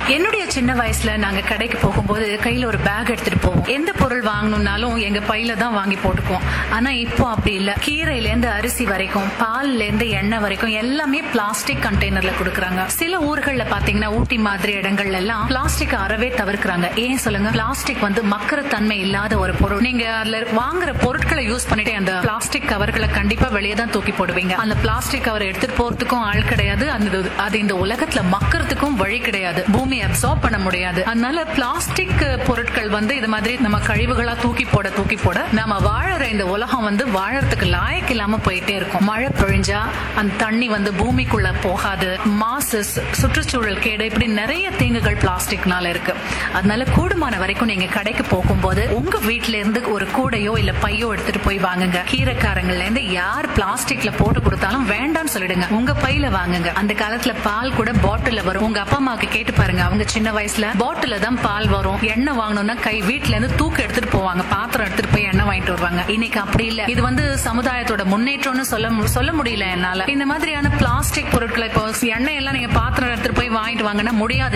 என்னுடைய சின்ன வயசுல நாங்க கடைக்கு போகும்போது கையில ஒரு பேக் எடுத்துட்டு போவோம் எந்த பொருள் வாங்கணும்னாலும் எங்க பையில தான் வாங்கி போட்டுக்குவோம் ஆனா இப்போ அப்படி இல்ல கீரையில இருந்து அரிசி வரைக்கும் பால்ல இருந்து எண்ணெய் வரைக்கும் எல்லாமே பிளாஸ்டிக் கண்டெய்னர்ல கொடுக்கறாங்க சில ஊர்கள்ல பாத்தீங்கன்னா ஊட்டி மாதிரி இடங்கள்ல எல்லாம் பிளாஸ்டிக் அறவே தவிர்க்கிறாங்க ஏன் சொல்லுங்க பிளாஸ்டிக் வந்து மக்கற தன்மை இல்லாத ஒரு பொருள் நீங்க அதுல வாங்குற பொருட்களை யூஸ் பண்ணிட்டு அந்த பிளாஸ்டிக் கவர்களை கண்டிப்பா வெளியே தான் தூக்கி போடுவீங்க அந்த பிளாஸ்டிக் கவர் எடுத்துட்டு போறதுக்கும் ஆள் கிடையாது அந்த அது இந்த உலகத்துல மக்கறதுக்கும் வழி கிடையாது பூமி அப்சார்ப் பண்ண முடியாது அதனால பிளாஸ்டிக் பொருட்கள் வந்து இது மாதிரி நம்ம கழிவுகளா தூக்கி போட தூக்கி போட நம்ம வாழற இந்த உலகம் வந்து வாழறதுக்கு லாயக்கு இல்லாம போயிட்டே இருக்கும் மழை பொழிஞ்சா அந்த தண்ணி வந்து பூமிக்குள்ள போகாது மாசு சு- சுற்றுச்சூழல் கேடு இப்படி நிறைய தீங்குகள் பிளாஸ்டிக்னால இருக்கு அதனால கூடுமான வரைக்கும் நீங்க கடைக்கு போகும்போது உங்க வீட்ல இருந்து ஒரு கூடையோ இல்ல பையோ எடுத்துட்டு போய் வாங்குங்க கீரைக்காரங்கள்ல இருந்து யார் பிளாஸ்டிக்ல போட்டு கொடுத்தாலும் வேண்டாம்னு சொல்லிடுங்க உங்க பையில வாங்குங்க அந்த காலத்துல பால் கூட பாட்டில்ல வரும் உங்க அப்பா அம்மாவுக்கு கேட்டு பாருங்க அவங்க சின்ன வயசுல பாட்டில்ல தான் பால் வரும் எண்ணெய் வாங்கணும்னா கை வீட்ல இருந்து தூக்கு எடுத்துட்டு போவாங்க பாத்திரம் எடுத்துட்டு போய் எண்ணெய் வாங்கிட்டு வருவாங்க இன்னைக்கு அப்படி இல்ல இது வந்து சமுதாயத்தோட முன்னேற்றம்னு சொல்ல மு- சொல்ல முடியல என்னால இந்த மாதிரியான பிளாஸ்டிக் பொருட்களை இப்போ எண்ணெய் எல்லாம் நீங்க பாத்திரம் எடுத்துட்டு போய் வாங்கிட்டு வாங்கன்னா முடியாது